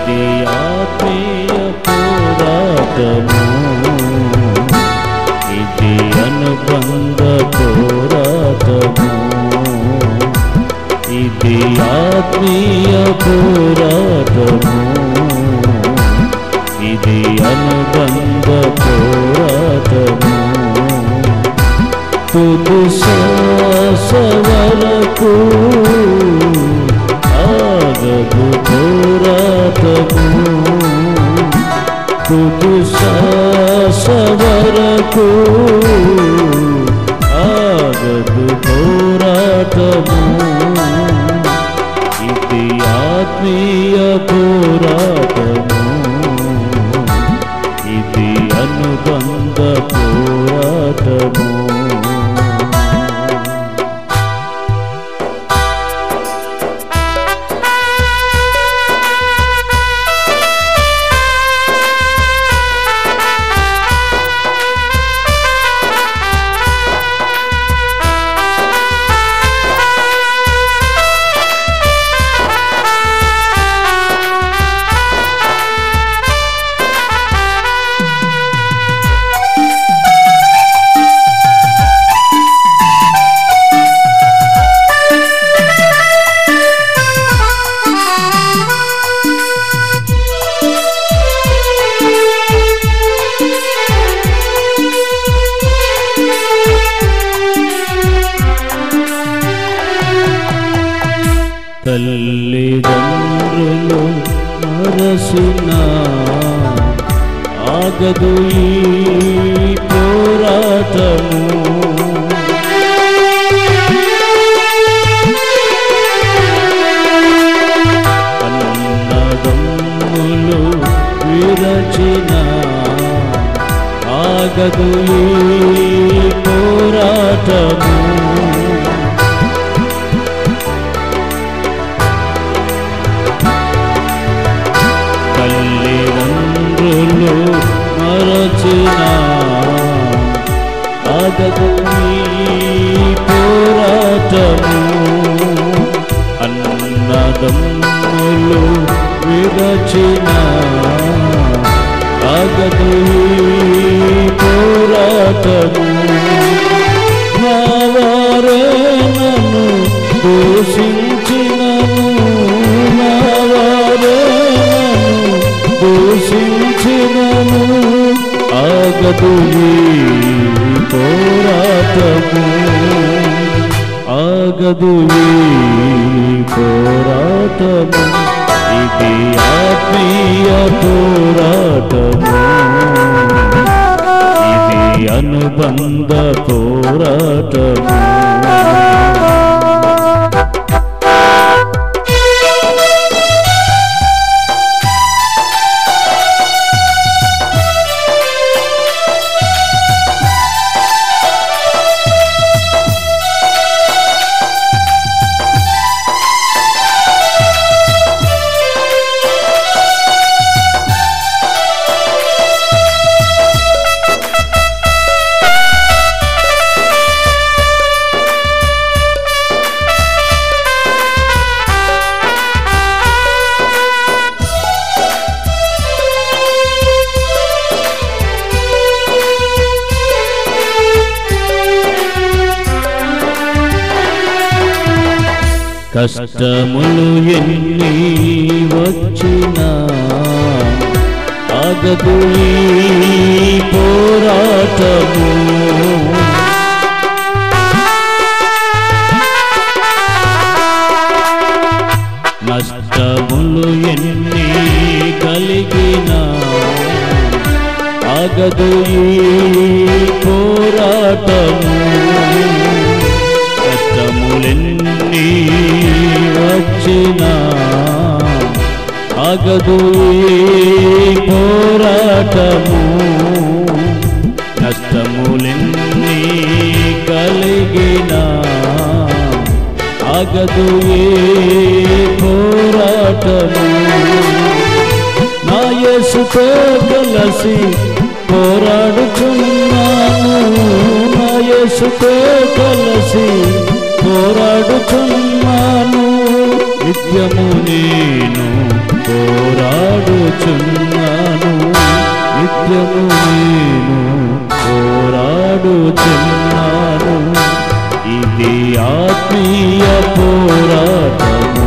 ఇది ఆత్మీయ పోరాటము ఇది అనుబంధ పోరాటము ఇది ఆత్మీయ పోరాటము ఇది అనుబంధ పోరాటము తుది శ్వాస వరకు ఆగదు పోరాటము తుది శ్వాస వరకు ఆగదు పోరాటము ఇది ఆత్మీయ పోరాటము ఇది అనుబంధ పోరాటము తల్లిదండ్రులు మరసిన ఆగదు ఈ పోరాటము అన్నదమ్ములు విరచిన ఆగదు ఈ పోరాటము తల్లిదండ్రులు మరచిన ఆగదు ఈ పోరాటము అన్నదమ్ములు విరచిన ఆగదు ఈ పోరాటము నా వారే నన్ను దూషించినను నా వారే నన్ను దూషించినను ఆగదు ఈ పోరాటము ఆగదు ఈ పోరాటము ఇది ఆత్మీయ పోరాటము ఇది అనుబంధ పోరాటము కష్టములు ఎన్ని వచ్చినా ఆగదు ఈ పోరాటము నష్టములు ఎన్ని కలిగినా ఆగదు ఈ పోరాటము కష్టములెన్ని వచ్చినా ఆగదు ఈ పోరాటము నష్టములెన్ని కలిగినా ఆగదు ఈ పోరాటము నా యేసుతో కలిసి పోరాడుచున్నాను నా యేసుతో కలిసి పోరాడుచున్నాను నిత్యము నేను పోరాడుచున్నాను పోరాడుచున్నాను నిత్యము నేను పోరాడుచున్నాను ఇది ఆత్మీయ పోరాటము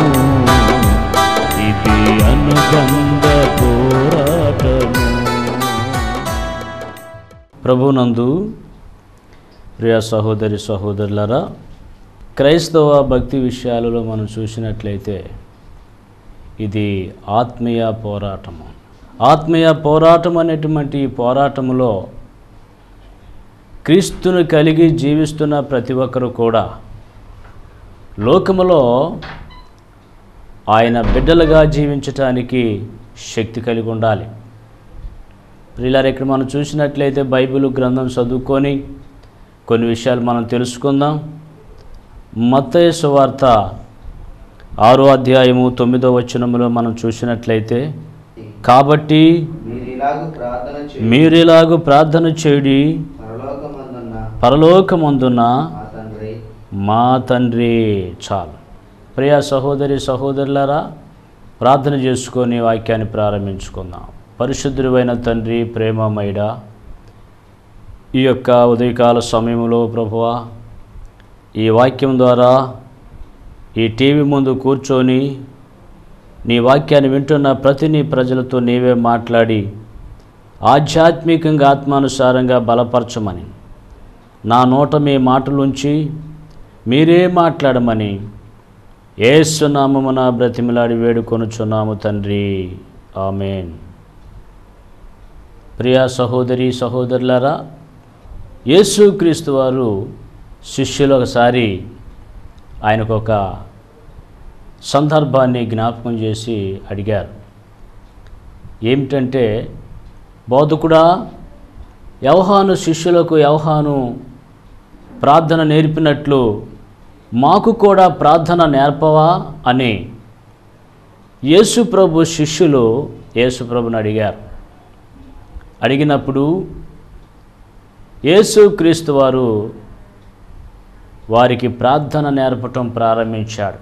ఇది అనుబంధ పోరాటము ప్రభునందు ప్రియ సహోదరి సహోదరులరా క్రైస్తవ భక్తి విషయాలలో మనం చూసినట్లయితే ఇది ఆత్మీయ పోరాటము ఆత్మీయ పోరాటం అనేటువంటి ఈ పోరాటములో క్రీస్తును కలిగి జీవిస్తున్న ప్రతి ఒక్కరు కూడా లోకములో ఆయన బిడ్డలుగా జీవించటానికి శక్తి కలిగి ఉండాలి ప్రియులారు ఇక్కడ మనం చూసినట్లయితే బైబిల్ గ్రంథం చదువుకొని కొన్ని విషయాలు మనం తెలుసుకుందాం మత్తయి సువార్త ఆరో అధ్యాయము తొమ్మిదో వచనములో మనం చూసినట్లయితే కాబట్టి మీరు ఇలాగ ప్రార్థన చేయి మీరిలాగు ప్రార్థన చేయుడి పరలోకమందున్న పరలోకమందున్న మా తండ్రి మా తండ్రి చాలు ప్రియ సహోదరి సహోదరులారా ప్రార్థన చేసుకొని వాక్యాన్ని ప్రారంభించుకుందాం పరిశుద్ధుడైన తండ్రి ప్రేమమైడ ఈ యొక్క ఉదయకాల సమయంలో ప్రభువా ఈ వాక్యం ద్వారా ఈ టీవీ ముందు కూర్చొని నీ వాక్యాన్ని వింటున్న ప్రతి నీ ప్రజలతో నీవే మాట్లాడి ఆధ్యాత్మికంగా ఆత్మానుసారంగా బలపరచమని నా నోట మీ మాటలుంచి మీరే మాట్లాడమని ఏసునామమున బ్రతిమిలాడి వేడుకొనుచున్నాము తండ్రి ఆమెన్ ప్రియా సహోదరి సహోదరులారా యేసుక్రీస్తు వారు శిష్యులు ఒకసారి ఆయనకు ఒక సందర్భాన్ని జ్ఞాపకం చేసి అడిగారు ఏమిటంటే బోధకుడా యవహాను శిష్యులకు యవహాను ప్రార్థన నేర్పినట్లు మాకు కూడా ప్రార్థన నేర్పవా అని యేసు ప్రభు శిష్యులు యేసు ప్రభుని అడిగారు అడిగినప్పుడు యేసు క్రీస్తు వారు వారికి ప్రార్థన నేర్పటం ప్రారంభించాడు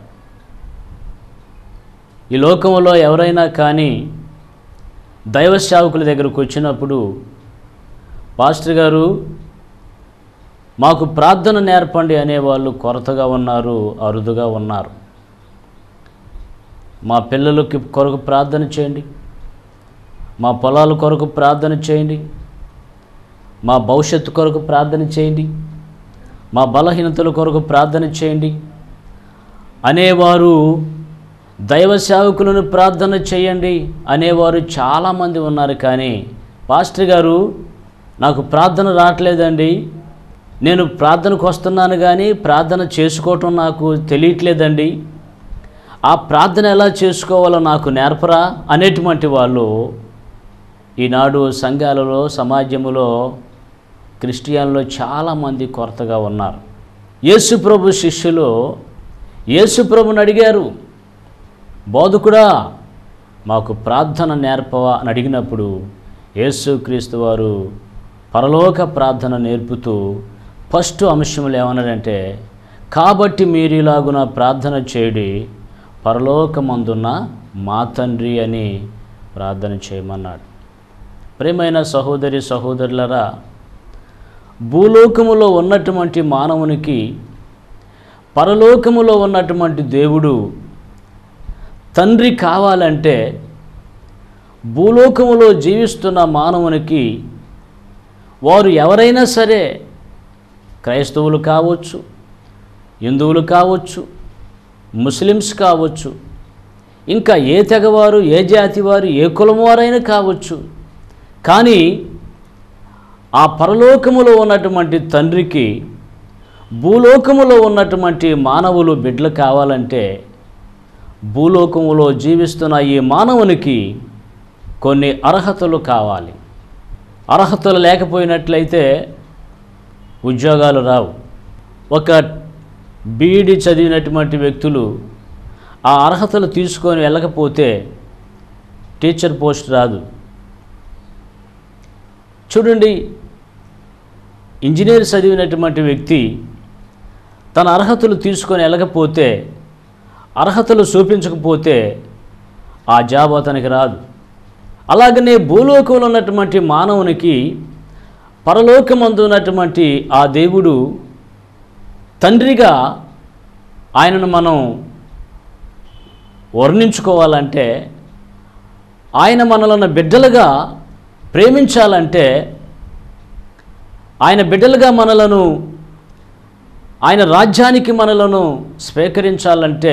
ఈ లోకంలో ఎవరైనా కానీ దైవ సేవకుల దగ్గరకు వచ్చినప్పుడు పాస్టర్ గారు మాకు ప్రార్థన నేర్పండి అనేవాళ్ళు కొరతగా ఉన్నారు అరుదుగా ఉన్నారు మా పిల్లలకి కొరకు ప్రార్థన చేయండి మా పొలాల కొరకు ప్రార్థన చేయండి మా భవిష్యత్తు కొరకు ప్రార్థన చేయండి మా బలహీనతల కొరకు ప్రార్థన చేయండి అనేవారు దైవ సేవకులను ప్రార్థన చేయండి అనేవారు చాలామంది ఉన్నారు కానీ పాస్టర్ గారు నాకు ప్రార్థన రావట్లేదండి నేను ప్రార్థనకు వస్తున్నాను కానీ ప్రార్థన చేసుకోవటం నాకు తెలియట్లేదండి ఆ ప్రార్థన ఎలా చేసుకోవాలో నాకు నేర్పరా అనేటువంటి వాళ్ళు ఈనాడు సంఘాలలో సమాజంలో క్రిస్టియన్లో చాలామంది కొరతగా ఉన్నారు యేసు ప్రభు శిష్యులు యేసు ప్రభుని అడిగారు బోధకుడా మాకు ప్రార్థన నేర్పవా అని అడిగినప్పుడు యేసుక్రీస్తు వారు పరలోక ప్రార్థన నేర్పుతూ ఫస్ట్ అంశములు ఏమన్నాడంటే కాబట్టి మీరు ఇలాగున ప్రార్థన చేయడి పరలోకమందున్న మా తండ్రి అని ప్రార్థన చేయమన్నాడు ప్రేమైన సహోదరి సహోదరులరా భూలోకములో ఉన్నటువంటి మానవునికి పరలోకములో ఉన్నటువంటి దేవుడు తండ్రి కావాలంటే భూలోకములో జీవిస్తున్న మానవునికి వారు ఎవరైనా సరే క్రైస్తవులు కావచ్చు హిందువులు కావచ్చు ముస్లిమ్స్ కావచ్చు ఇంకా ఏ తెగవారు ఏ జాతి వారు ఏ కులం వారైనా కావచ్చు కానీ ఆ పరలోకములో ఉన్నటువంటి తండ్రికి భూలోకములో ఉన్నటువంటి మానవులు బిడ్డలు కావాలంటే భూలోకములో జీవిస్తున్న ఈ మానవునికి కొన్ని అర్హతలు కావాలి అర్హతలు లేకపోయినట్లయితే ఉద్యోగాలు రావు ఒక బీఈడి చదివినటువంటి వ్యక్తులు ఆ అర్హతలు తీసుకొని వెళ్ళకపోతే టీచర్ పోస్ట్ రాదు చూడండి ఇంజనీర్ చదివినటువంటి వ్యక్తి తన అర్హతలు తీసుకొని వెళ్ళకపోతే అర్హతలు చూపించకపోతే ఆ జాబ్ అతనికి రాదు అలాగనే భూలోకంలో ఉన్నటువంటి మానవునికి పరలోకమందు ఉన్నటువంటి ఆ దేవుడు తండ్రిగా ఆయనను మనం వర్ణించుకోవాలంటే ఆయన మనలను బిడ్డలుగా ప్రేమించాలంటే ఆయన బిడ్డలుగా మనలను ఆయన రాజ్యానికి మనలను స్వీకరించాలంటే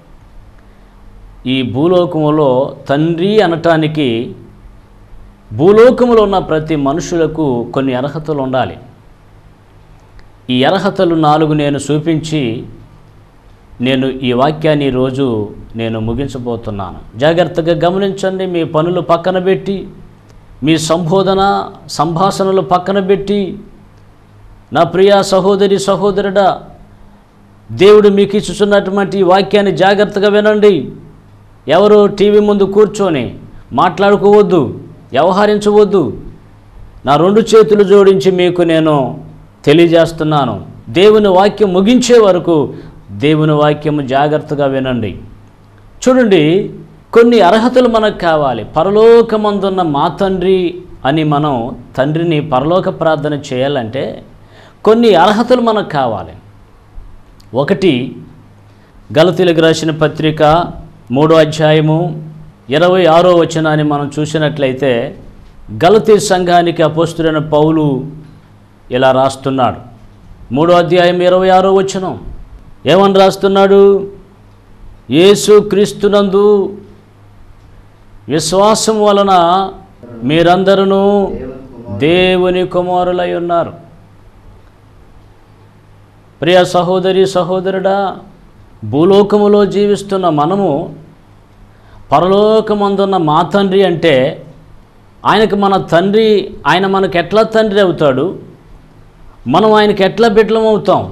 ఈ భూలోకములో తండ్రి అనటానికి భూలోకములో ఉన్న ప్రతి మనుషులకు కొన్ని అర్హతలు ఉండాలి ఈ అర్హతలు నాలుగు నేను చూపించి నేను ఈ వాక్యాన్ని ఈరోజు నేను ముగించబోతున్నాను జాగ్రత్తగా గమనించండి మీ పనులు పక్కన పెట్టి మీ సంబోధన సంభాషణలు పక్కన పెట్టి నా ప్రియ సహోదరి సహోదరుడా దేవుడు మీకు ఇచ్చుచున్నటువంటి ఈ వాక్యాన్ని జాగ్రత్తగా వినండి ఎవరు టీవీ ముందు కూర్చొని మాట్లాడుకోవద్దు వ్యవహరించవద్దు నా రెండు చేతులు జోడించి మీకు నేను తెలియజేస్తున్నాను దేవుని వాక్యం ముగించే వరకు దేవుని వాక్యము జాగ్రత్తగా వినండి చూడండి కొన్ని అర్హతలు మనకు కావాలి పరలోకమందున్న మా తండ్రి అని మనం తండ్రిని పరలోక ప్రార్థన చేయాలంటే కొన్ని అర్హతలు మనకు కావాలి ఒకటి గలతీలకు రాసిన పత్రిక మూడో అధ్యాయము ఇరవై ఆరో వచనాన్ని మనం చూసినట్లయితే గలతీ సంఘానికి అపోస్తుడైన పౌలు ఇలా రాస్తున్నాడు మూడో అధ్యాయం ఇరవై ఆరో వచనం ఏమని రాస్తున్నాడు యేసు క్రీస్తునందు విశ్వాసం వలన మీరందరూ దేవుని కుమారులై ఉన్నారు ప్రియ సహోదరి సహోదరుడా భూలోకములో జీవిస్తున్న మనము పరలోకమందున్న మా తండ్రి అంటే ఆయనకు మన తండ్రి ఆయన మనకు ఎట్లా తండ్రి అవుతాడు మనం ఆయనకి ఎట్లా బిడ్డలం అవుతాం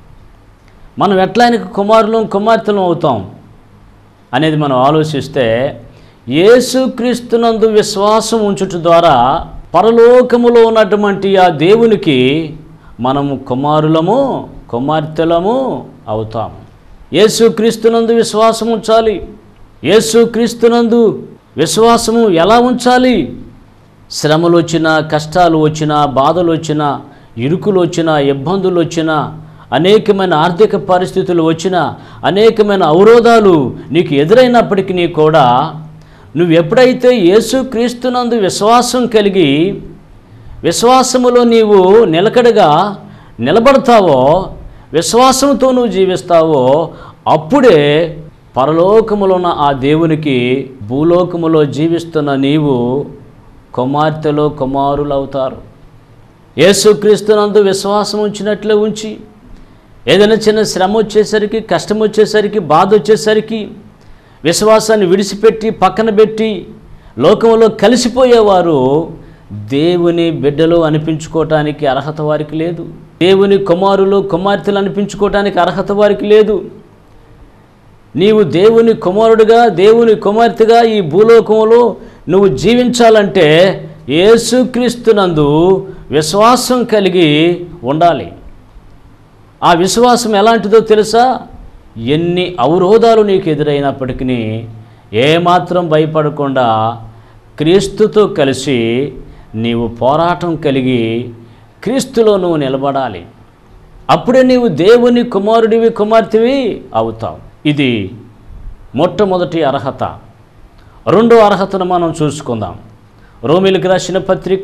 మనం ఎట్లా ఆయనకు కుమారులం కుమార్తెలం అవుతాం అనేది మనం ఆలోచిస్తే యేసుక్రీస్తునందు విశ్వాసం ఉంచుట ద్వారా పరలోకములో ఉన్నటువంటి ఆ దేవునికి మనము కుమారులము కుమార్తెలము అవుతాం యేసుక్రీస్తునందు విశ్వాసం ఉంచాలి యేసుక్రీస్తునందు విశ్వాసము ఎలా ఉంచాలి శ్రమలు వచ్చినా కష్టాలు వచ్చినా బాధలు వచ్చినా ఇరుకులు వచ్చినా ఇబ్బందులు వచ్చినా అనేకమైన ఆర్థిక పరిస్థితులు వచ్చినా అనేకమైన అవరోధాలు నీకు ఎదురైనప్పటికీ కూడా నువ్వు ఎప్పుడైతే యేసుక్రీస్తునందు విశ్వాసం కలిగి విశ్వాసములో నీవు నిలకడగా నిలబడతావో విశ్వాసంతో నువ్వు జీవిస్తావో అప్పుడే పరలోకములో ఉన్న ఆ దేవునికి భూలోకములో జీవిస్తున్న నీవు కుమార్తెలో కుమారులు అవుతారు యేసుక్రీస్తునందు విశ్వాసం ఉంచినట్లే ఉంచి ఏదైనా చిన్న శ్రమ వచ్చేసరికి కష్టం వచ్చేసరికి బాధ వచ్చేసరికి విశ్వాసాన్ని విడిచిపెట్టి పక్కన పెట్టి లోకంలో కలిసిపోయేవారు దేవుని బిడ్డలు అనిపించుకోవటానికి అర్హత వారికి లేదు దేవుని కుమారులు కుమార్తెలు అనిపించుకోవటానికి అర్హత వారికి లేదు నీవు దేవుని కుమారుడిగా దేవుని కుమార్తెగా ఈ భూలోకంలో నువ్వు జీవించాలంటే యేసుక్రీస్తునందు విశ్వాసం కలిగి ఉండాలి ఆ విశ్వాసం ఎలాంటిదో తెలుసా ఎన్ని అవరోధాలు నీకు ఎదురైనప్పటికీ ఏమాత్రం భయపడకుండా క్రీస్తుతో కలిసి నీవు పోరాటం కలిగి క్రీస్తులో నువ్వు నిలబడాలి అప్పుడే నీవు దేవుని కుమారుడివి కుమార్తెవి అవుతావు ఇది మొట్టమొదటి అర్హత రెండో అర్హతను మనం చూసుకుందాం రోమిలకు రాసిన పత్రిక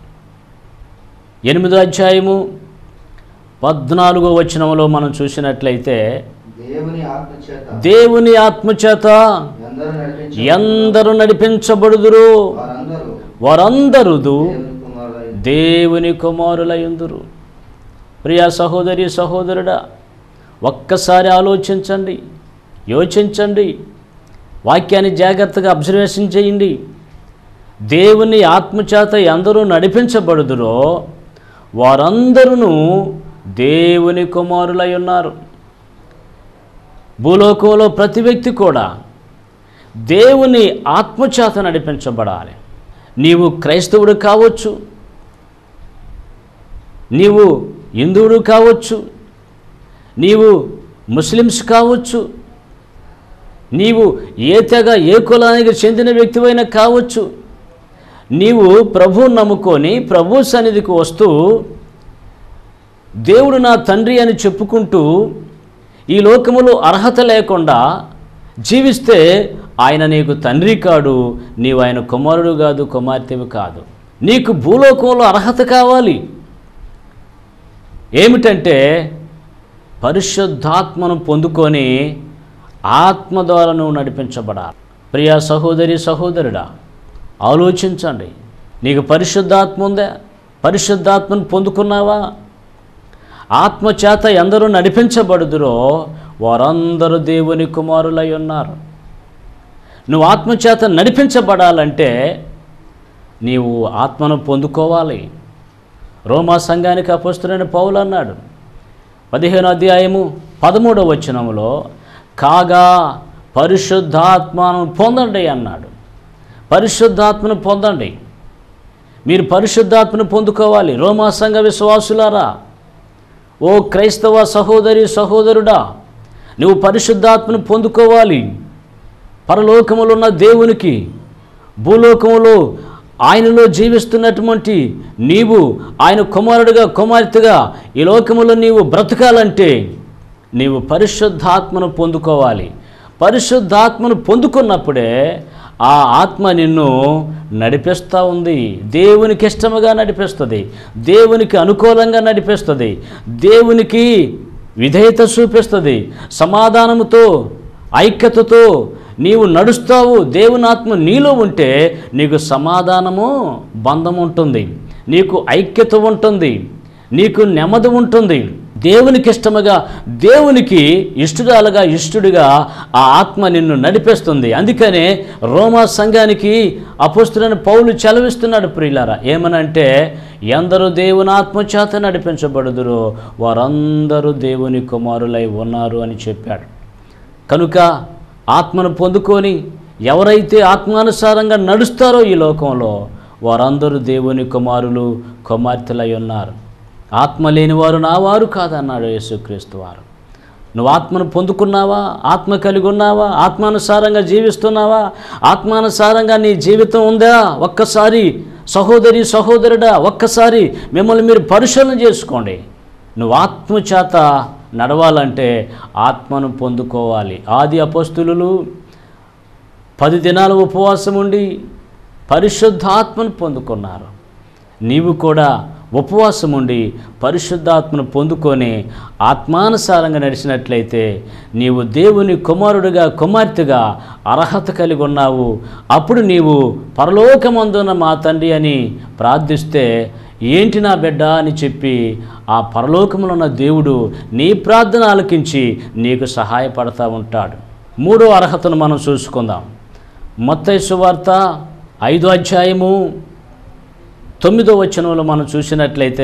ఎనిమిదో అధ్యాయము పద్నాలుగో వచనంలో మనం చూసినట్లయితే దేవుని ఆత్మచేత దేవుని ఆత్మచేత ఎందరూ నడిపించి ఎందరు నడిపించబడుదురు వారందరూ వారందరూ దేవుని కుమారులై దేవుని కుమారులయుందురు ప్రియ సహోదరి సహోదరుడా ఒక్కసారి ఆలోచించండి యోచించండి వాక్యాన్ని జాగ్రత్తగా అబ్జర్వేషన్ చేయండి దేవుని ఆత్మచేత ఎందరూ నడిపించబడుదురో వారందరూ దేవుని కుమారులై ఉన్నారు భూలోకంలో ప్రతి వ్యక్తి కూడా దేవుని ఆత్మచేత నడిపించబడాలి నీవు క్రైస్తవుడు కావచ్చు నీవు హిందువుడు కావచ్చు నీవు ముస్లిమ్స్ కావచ్చు నీవు ఏ తెగ ఏ కులానికి చెందిన వ్యక్తివైనా కావచ్చు నీవు ప్రభు నమ్ముకొని ప్రభు సన్నిధికి వస్తూ దేవుడు నా తండ్రి అని చెప్పుకుంటూ ఈ లోకములో అర్హత లేకుండా జీవిస్తే ఆయన నీకు తండ్రి కాడు నీవు ఆయన కుమారుడు కాదు కుమార్తెవి కాదు నీకు భూలోకంలో అర్హత కావాలి ఏమిటంటే పరిశుద్ధాత్మను పొందుకొని ఆత్మ ద్వారా నువ్వు నడిపించబడాలి ప్రియా సహోదరి సహోదరుడా ఆలోచించండి నీకు పరిశుద్ధాత్మ ఉందా పరిశుద్ధాత్మను పొందుకున్నావా ఆత్మ చేత ఎందరూ నడిపించబడుదురో వారందరూ దేవుని కుమారులై ఉన్నారు నువ్వు ఆత్మచేత నడిపించబడాలంటే నీవు ఆత్మను పొందుకోవాలి రోమా సంఘానికి అపస్తులైన పౌలు అన్నాడు పదిహేను అధ్యాయము పదమూడవ వచనములో కాగా పరిశుద్ధాత్మను పొందండి అన్నాడు పరిశుద్ధాత్మను పొందండి మీరు పరిశుద్ధాత్మను పొందుకోవాలి రోమా సంఘ విశ్వాసులారా ఓ క్రైస్తవ సహోదరి సహోదరుడా నువ్వు పరిశుద్ధాత్మను పొందుకోవాలి పరలోకములో ఉన్న దేవునికి భూలోకములో ఆయనలో జీవిస్తున్నటువంటి నీవు ఆయన కుమారుడిగా కుమార్తెగా ఈ లోకములో నీవు బ్రతకాలంటే నీవు పరిశుద్ధాత్మను పొందుకోవాలి పరిశుద్ధాత్మను పొందుకున్నప్పుడే ఆ ఆత్మ నిన్ను నడిపిస్తూ ఉంది దేవునికి ఇష్టముగా నడిపిస్తుంది దేవునికి అనుకూలంగా నడిపిస్తుంది దేవునికి విధేయత చూపిస్తుంది సమాధానముతో ఐక్యతతో నీవు నడుస్తావు దేవుని ఆత్మ నీలో ఉంటే నీకు సమాధానము బంధం ఉంటుంది నీకు ఐక్యత ఉంటుంది నీకు నెమ్మది ఉంటుంది దేవునికి ఇష్టముగా దేవునికి ఇష్టడాలుగా ఇష్టడుగా ఆ ఆత్మ నిన్ను నడిపేస్తుంది అందుకనే రోమా సంఘానికి అపుస్తులని పౌలు చలవిస్తున్నాడు ప్రియులారా ఏమనంటే ఎందరూ దేవుని ఆత్మ చేత నడిపించబడుదురో వారందరూ దేవుని కుమారులై ఉన్నారు అని చెప్పాడు కనుక ఆత్మను పొందుకొని ఎవరైతే ఆత్మానుసారంగా నడుస్తారో ఈ లోకంలో వారందరూ దేవుని కుమారులు కుమార్తెలై ఉన్నారు ఆత్మ లేనివారు నా వారు కాదన్నాడు యేసుక్రీస్తు వారు నువ్వు ఆత్మను పొందుకున్నావా ఆత్మ కలిగి ఉన్నావా ఆత్మానుసారంగా జీవిస్తున్నావా ఆత్మానుసారంగా నీ జీవితం ఉందా ఒక్కసారి సహోదరి సహోదరుడా ఒక్కసారి మిమ్మల్ని మీరు పరిశీలన చేసుకోండి నువ్వు ఆత్మ చేత నడవాలంటే ఆత్మను పొందుకోవాలి ఆది అపస్తులు పది దినాలు ఉపవాసం ఉండి పరిశుద్ధాత్మను పొందుకున్నారు నీవు కూడా ఉపవాసం ఉండి పరిశుద్ధాత్మను పొందుకొని ఆత్మానుసారంగా నడిచినట్లయితే నీవు దేవుని కుమారుడిగా కుమార్తెగా అర్హత కలిగి ఉన్నావు అప్పుడు నీవు పరలోకమందున్న మా తండ్రి అని ప్రార్థిస్తే ఏంటి నా బిడ్డ అని చెప్పి ఆ పరలోకములో ఉన్న దేవుడు నీ ప్రార్థన ఆలకించి నీకు సహాయపడతా ఉంటాడు మూడో అర్హతను మనం చూసుకుందాం మత్తయి సువార్త ఐదో అధ్యాయము తొమ్మిదో వచనంలో మనం చూసినట్లయితే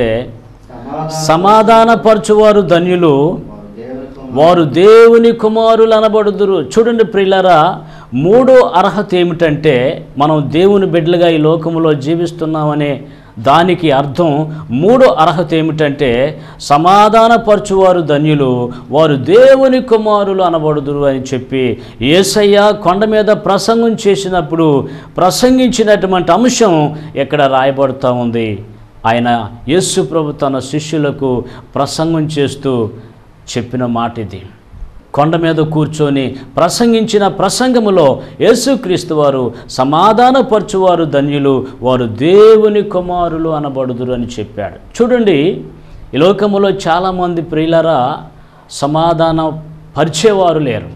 సమాధానపరచువారు ధన్యులు వారు దేవుని కుమారులు అనబడుదురు చూడండి ప్రియులరా మూడో అర్హత ఏమిటంటే మనం దేవుని బిడ్డలుగా ఈ లోకంలో జీవిస్తున్నామనే దానికి అర్థం మూడో అర్హత ఏమిటంటే సమాధానపరచువారు ధన్యులు వారు దేవుని కుమారులు అనబడుదురు అని చెప్పి ఏసయ్య కొండ మీద ప్రసంగం చేసినప్పుడు ప్రసంగించినటువంటి అంశం ఇక్కడ రాయబడుతూ ఉంది ఆయన యేసు ప్రభు తన శిష్యులకు ప్రసంగం చేస్తూ చెప్పిన మాట ఇది కొండ మీద కూర్చొని ప్రసంగించిన ప్రసంగములో యేసుక్రీస్తు వారు సమాధానపరచువారు ధన్యులు వారు దేవుని కుమారులు అనబడుదురు అని చెప్పాడు చూడండి ఈ లోకములో చాలామంది ప్రియులరా సమాధానం పరిచేవారు లేరు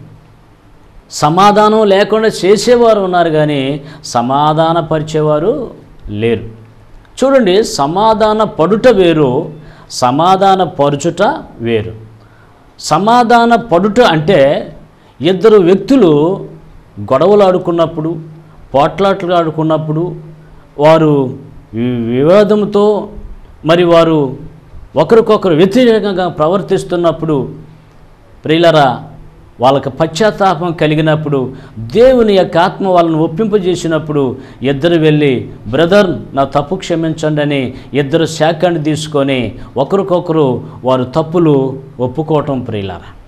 సమాధానం లేకుండా చేసేవారు ఉన్నారు కానీ సమాధానపరిచేవారు లేరు చూడండి సమాధాన పడుట వేరు సమాధాన పరుచుట వేరు సమాధాన పడుట అంటే ఇద్దరు వ్యక్తులు గొడవలు ఆడుకున్నప్పుడు పోట్లాట్లు ఆడుకున్నప్పుడు వారు వి- వివాదంతో మరి వారు ఒకరికొకరు వ్యతిరేకంగా ప్రవర్తిస్తున్నప్పుడు ప్రియులరా వాళ్ళకి పశ్చాత్తాపం కలిగినప్పుడు దేవుని యొక్క ఆత్మ వాళ్ళని ఒప్పింపజేసినప్పుడు ఇద్దరు వెళ్ళి బ్రదర్ నా తప్పు క్షమించండి అని ఇద్దరు శాఖని తీసుకొని ఒకరికొకరు వారు తప్పులు ఒప్పుకోవటం ప్రియులరా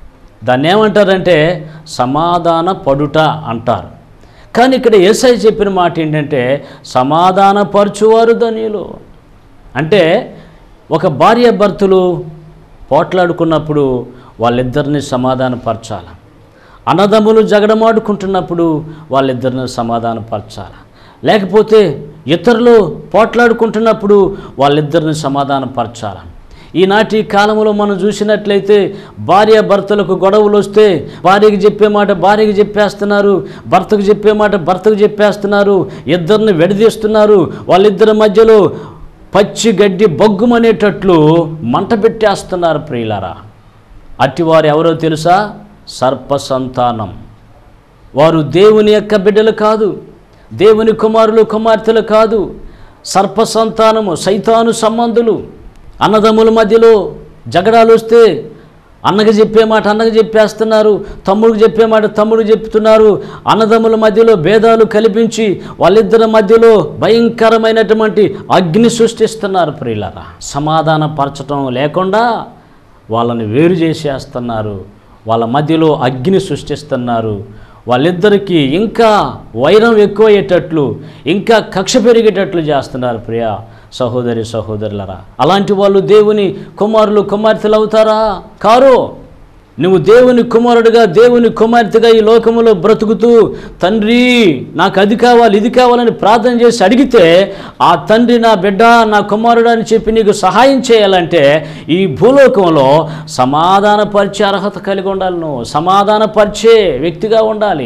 దాన్ని ఏమంటారంటే సమాధాన పడుట అంటారు కానీ ఇక్కడ ఏసై చెప్పిన మాట ఏంటంటే సమాధానపరచువారు ధనియులు అంటే ఒక భార్య భర్తలు పోట్లాడుకున్నప్పుడు వాళ్ళిద్దరిని సమాధానపరచాలి అన్నదమ్ములు జగడమాడుకుంటున్నప్పుడు వాళ్ళిద్దరిని సమాధానపరచాలి లేకపోతే ఇతరులు పోట్లాడుకుంటున్నప్పుడు వాళ్ళిద్దరిని సమాధానపరచాలి ఈనాటి కాలంలో మనం చూసినట్లయితే భార్య భర్తలకు గొడవలు వస్తే భార్యకి చెప్పే మాట భార్యకి చెప్పేస్తున్నారు భర్తకు చెప్పే మాట భర్తకు చెప్పేస్తున్నారు ఇద్దరిని విడదీస్తున్నారు వాళ్ళిద్దరి మధ్యలో పచ్చి గడ్డి బొగ్గుమనేటట్లు మంట పెట్టేస్తున్నారు ప్రియులారా అట్టివారు ఎవరో తెలుసా సర్ప సంతానం వారు దేవుని యొక్క బిడ్డలు కాదు దేవుని కుమారులు కుమార్తెలు కాదు సర్ప సంతానము సైతాను సంబంధులు అన్నదమ్ముల మధ్యలో జగడాలు వస్తే అన్నకి చెప్పే మాట అన్నకి చెప్పేస్తున్నారు తమ్ముడికి చెప్పే మాట తమ్ముడికి చెప్తున్నారు అన్నదమ్ముల మధ్యలో భేదాలు కల్పించి వాళ్ళిద్దరి మధ్యలో భయంకరమైనటువంటి అగ్ని సృష్టిస్తున్నారు ప్రియులరా సమాధాన పరచటం లేకుండా వాళ్ళని వేరు చేసేస్తున్నారు వాళ్ళ మధ్యలో అగ్ని సృష్టిస్తున్నారు వాళ్ళిద్దరికీ ఇంకా వైరం ఎక్కువయ్యేటట్లు ఇంకా కక్ష పెరిగేటట్లు చేస్తున్నారు ప్రియ సహోదరి సహోదరులరా అలాంటి వాళ్ళు దేవుని కుమారులు కుమార్తెలు అవుతారా కారు నువ్వు దేవుని కుమారుడిగా దేవుని కుమార్తెగా ఈ లోకములో బ్రతుకుతూ తండ్రి నాకు అది కావాలి ఇది కావాలని ప్రార్థన చేసి అడిగితే ఆ తండ్రి నా బిడ్డ నా కుమారుడు అని చెప్పి నీకు సహాయం చేయాలంటే ఈ భూలోకంలో సమాధానపరిచే అర్హత కలిగి ఉండాలి నువ్వు సమాధానపరిచే వ్యక్తిగా ఉండాలి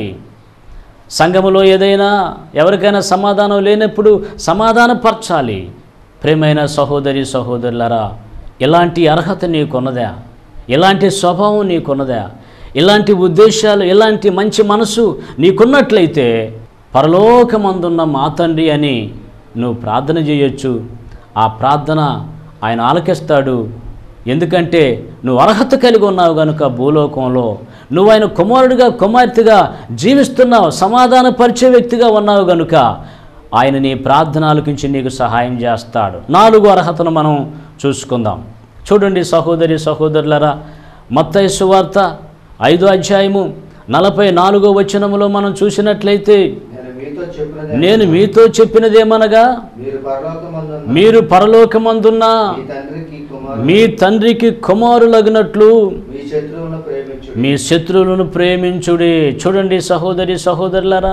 సంఘములో ఏదైనా ఎవరికైనా సమాధానం లేనప్పుడు సమాధానపరచాలి ప్రేమైన సహోదరి సహోదరులరా ఇలాంటి అర్హత నీకున్నదా ఇలాంటి స్వభావం నీకున్నదా ఇలాంటి ఉద్దేశాలు ఇలాంటి మంచి మనసు నీకున్నట్లయితే పరలోకమందున్న మా తండ్రి అని నువ్వు ప్రార్థన చేయొచ్చు ఆ ప్రార్థన ఆయన ఆలకిస్తాడు ఎందుకంటే నువ్వు అర్హత కలిగి ఉన్నావు కనుక భూలోకంలో నువ్వు ఆయన కుమారుడిగా కుమార్తెగా జీవిస్తున్నావు సమాధానపరిచే వ్యక్తిగా ఉన్నావు కనుక ఆయన నీ ప్రార్థన ఆలకించి నీకు సహాయం చేస్తాడు నాలుగు అర్హతను మనం చూసుకుందాం చూడండి సహోదరి సహోదరులరా మత్తయి సువార్త ఐదో అధ్యాయము నలభై నాలుగో వచనములో మనం చూసినట్లయితే నేను మీతో చెప్పినది నేను మీతో చెప్పినదేమనగా మీరు పరలోకమందున్న మీరు పరలోకమందున్న మీ తండ్రికి కుమారు మీ తండ్రికి కుమారులగినట్లు మీ శత్రువులను ప్రేమించుడి మీ శత్రువులను ప్రేమించుడి చూడండి సహోదరి సహోదరులారా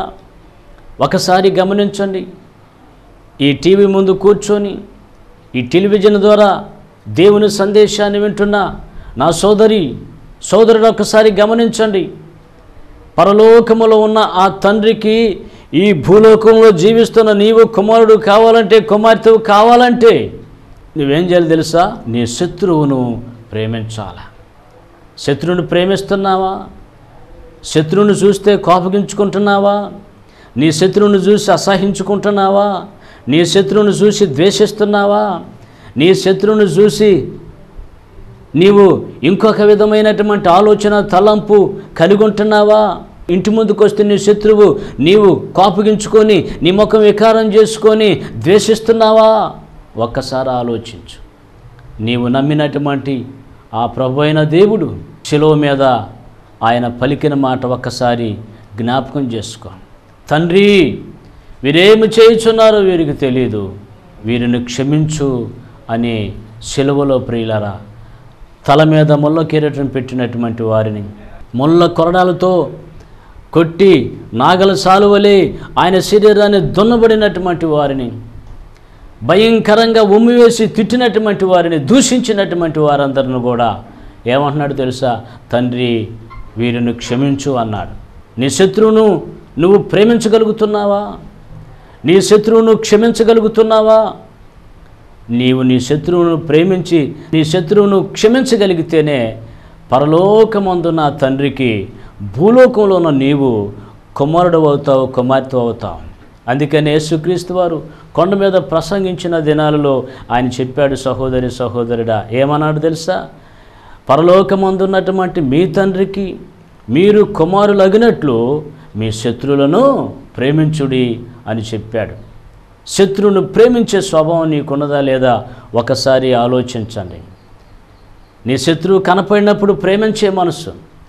ఒకసారి గమనించండి ఈ టీవీ ముందు కూర్చొని ఈ టెలివిజన్ ద్వారా దేవుని సందేశాన్ని వింటున్న నా సోదరి సోదరుడు ఒకసారి గమనించండి పరలోకములో ఉన్న ఆ తండ్రికి ఈ భూలోకంలో జీవిస్తున్న నీవు కుమారుడు కావాలంటే కుమార్తెవు కావాలంటే నువ్వేం చేయాలి తెలుసా నీ శత్రువును ప్రేమించాలా శత్రువుని ప్రేమిస్తున్నావా శత్రువుని చూస్తే కోపగించుకుంటున్నావా నీ శత్రువుని చూసి అసహించుకుంటున్నావా నీ శత్రువుని చూసి ద్వేషిస్తున్నావా నీ శత్రువుని చూసి నీవు ఇంకొక విధమైనటువంటి ఆలోచన తలంపు కలిగి ఉంటున్నావా ఇంటి ముందుకు వస్తే నీ శత్రువు నీవు కోపగించుకొని నీ ముఖం వికారం చేసుకొని ద్వేషిస్తున్నావా ఒక్కసారి ఆలోచించు నీవు నమ్మినటువంటి ఆ ప్రభు అయిన దేవుడు శిలువ మీద ఆయన పలికిన మాట ఒక్కసారి జ్ఞాపకం చేసుకో తండ్రి వీరేమి చేయుచున్నారో వీరికి తెలియదు వీరిని క్షమించు అని శిలువలో ప్రియులరా తల మీద ముళ్ళ కిరీటం పెట్టినటువంటి వారిని ముళ్ళ కొరడాలతో కొట్టి నాగల సాలువలే ఆయన శరీరాన్ని దున్నబడినటువంటి వారిని భయంకరంగా ఉమ్మివేసి తిట్టినటువంటి వారిని దూషించినటువంటి వారందరిని కూడా ఏమంటున్నాడు తెలుసా తండ్రి వీరిని క్షమించు అన్నాడు నీ శత్రువును నువ్వు ప్రేమించగలుగుతున్నావా నీ శత్రువును క్షమించగలుగుతున్నావా నీవు నీ శత్రువును ప్రేమించి నీ శత్రువును క్షమించగలిగితేనే పరలోకమందు నా తండ్రికి భూలోకంలో ఉన్న నీవు కుమారుడు అవుతావు కుమార్తె అవుతావు అందుకని యేసుక్రీస్తు వారు కొండ మీద ప్రసంగించిన దినాలలో ఆయన చెప్పాడు సహోదరి సహోదరుడా ఏమన్నాడు తెలుసా పరలోకమందున్నటువంటి మీ తండ్రికి మీరు కుమారులగినట్లు మీ శత్రువులను ప్రేమించుడి అని చెప్పాడు శత్రువును ప్రేమించే స్వభావం నీకున్నదా లేదా ఒకసారి ఆలోచించండి నీ శత్రువు కనపడినప్పుడు ప్రేమించే మనసు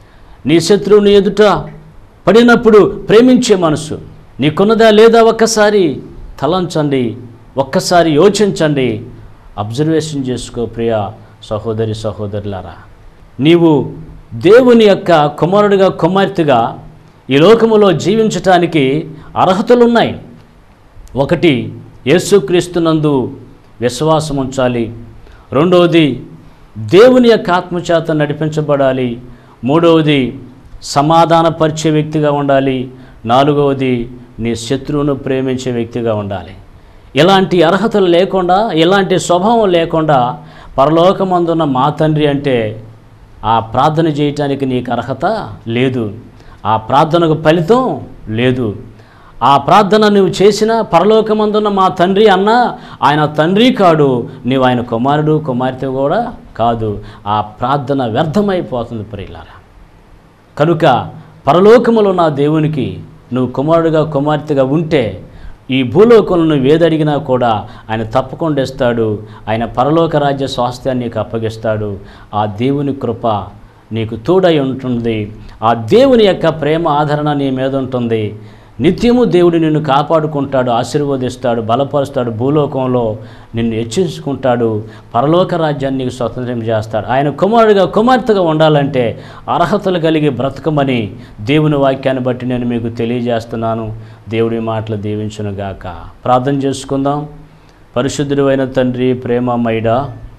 నీ శత్రువుని ఎదుట పడినప్పుడు ప్రేమించే మనసు నీకున్నదా లేదా ఒక్కసారి తలంచండి ఒక్కసారి యోచించండి అబ్జర్వేషన్ చేసుకో ప్రియ సహోదరి సహోదరులారా నీవు దేవుని యొక్క కుమారుడిగా కుమార్తెగా ఈ లోకములో జీవించటానికి అర్హతలున్నాయి ఒకటి యేసుక్రీస్తునందు విశ్వాసం ఉంచాలి రెండవది దేవుని యొక్క ఆత్మచేత నడిపించబడాలి మూడవది సమాధానపరిచే వ్యక్తిగా ఉండాలి నాలుగవది నీ శత్రువును ప్రేమించే వ్యక్తిగా ఉండాలి ఇలాంటి అర్హతలు లేకుండా ఇలాంటి స్వభావం లేకుండా పరలోకమందున్న మా తండ్రి అంటే ఆ ప్రార్థన చేయటానికి నీకు అర్హత లేదు ఆ ప్రార్థనకు ఫలితం లేదు ఆ ప్రార్థన నువ్వు చేసిన పరలోకమందున్న మా తండ్రి అన్న ఆయన తండ్రి కాడు నీవు ఆయన కుమారుడు కుమార్తె కూడా కాదు ఆ ప్రార్థన వ్యర్థమైపోతుంది ప్రియులారా కనుక పరలోకములో నా దేవునికి నువ్వు కుమారుడిగా కుమార్తెగా ఉంటే ఈ భూలోకంలో నువ్వు ఏదడిగినా కూడా ఆయన తప్పకుండా ఇస్తాడు ఆయన పరలోక రాజ్య స్వాస్థ్యాన్ని నీకు అప్పగిస్తాడు ఆ దేవుని కృప నీకు తోడై ఉంటుంది ఆ దేవుని యొక్క ప్రేమ ఆదరణ నీ మీద ఉంటుంది నిత్యము దేవుడు నిన్ను కాపాడుకుంటాడు ఆశీర్వదిస్తాడు బలపరుస్తాడు భూలోకంలో నిన్ను హెచ్చించుకుంటాడు పరలోక రాజ్యాన్ని నీకు స్వతంత్రం చేస్తాడు ఆయన కుమారుడిగా కుమార్తెగా ఉండాలంటే అర్హతలు కలిగి బ్రతకమని దేవుని వాక్యాన్ని బట్టి నేను మీకు తెలియజేస్తున్నాను దేవుడి మాటలు దీవించునుగాక ప్రార్థన చేసుకుందాం పరిశుద్ధుడు అయిన తండ్రి ప్రేమమైడా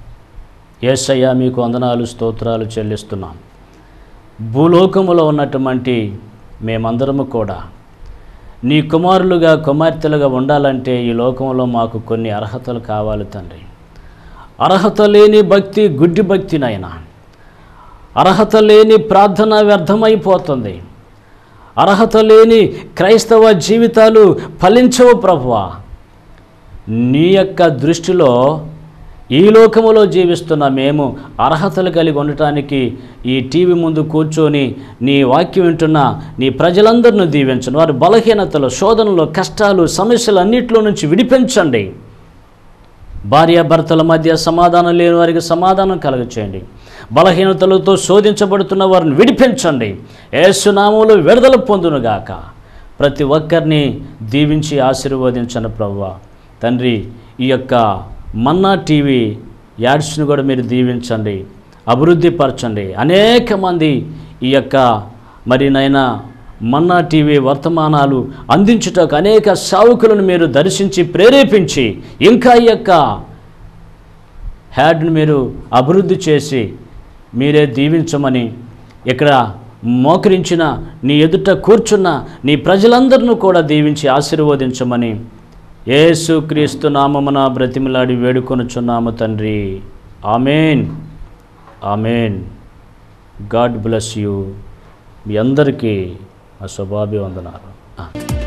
ఏసయ్య మీకు వందనాలు స్తోత్రాలు చెల్లిస్తున్నాం భూలోకములో ఉన్నటువంటి మేమందరము కూడా నీ కుమారులుగా కుమార్తెలుగా ఉండాలంటే ఈ లోకంలో మాకు కొన్ని అర్హతలు కావాలి తండ్రి అర్హత లేని భక్తి గుడ్డి భక్తినైనా అర్హత లేని ప్రార్థన వ్యర్థమైపోతుంది అర్హత లేని క్రైస్తవ జీవితాలు ఫలించవు ప్రభువా నీ యొక్క దృష్టిలో ఈ లోకములో జీవిస్తున్న మేము అర్హతలు కలిగి ఉండటానికి ఈ టీవీ ముందు కూర్చొని నీ వాక్యం వింటున్న నీ ప్రజలందరిని దీవించండి వారి బలహీనతలు శోధనలు కష్టాలు సమస్యలు అన్నింటిలో నుంచి విడిపించండి భార్యాభర్తల మధ్య సమాధానం లేని వారికి సమాధానం కలగచేయండి బలహీనతలతో శోధించబడుతున్న వారిని విడిపించండి ఏసునామంలో విడుదల పొందునుగాక ప్రతి ఒక్కరిని దీవించి ఆశీర్వదించండి ప్రవ్వ తండ్రి ఈ యొక్క మన్నా టీవీ యాడ్స్ను కూడా మీరు దీవించండి అభివృద్ధి పరచండి అనేక మంది ఈ యొక్క మరి నైనా మన్నా టీవీ వర్తమానాలు అందించుటకు అనేక సావుకులను మీరు దర్శించి ప్రేరేపించి ఇంకా ఈ యొక్క హ్యాడ్ను మీరు అభివృద్ధి చేసి మీరే దీవించమని ఇక్కడ మోకరించిన నీ ఎదుట కూర్చున్న నీ ప్రజలందరినూ కూడా దీవించి ఆశీర్వదించమని యేసుక్రీస్తు నామమున బ్రతిమిలాడి వేడుకొనుచున్నాము తండ్రి amen amen God bless you మీ అందరికీ మా శుభాభివందనాలు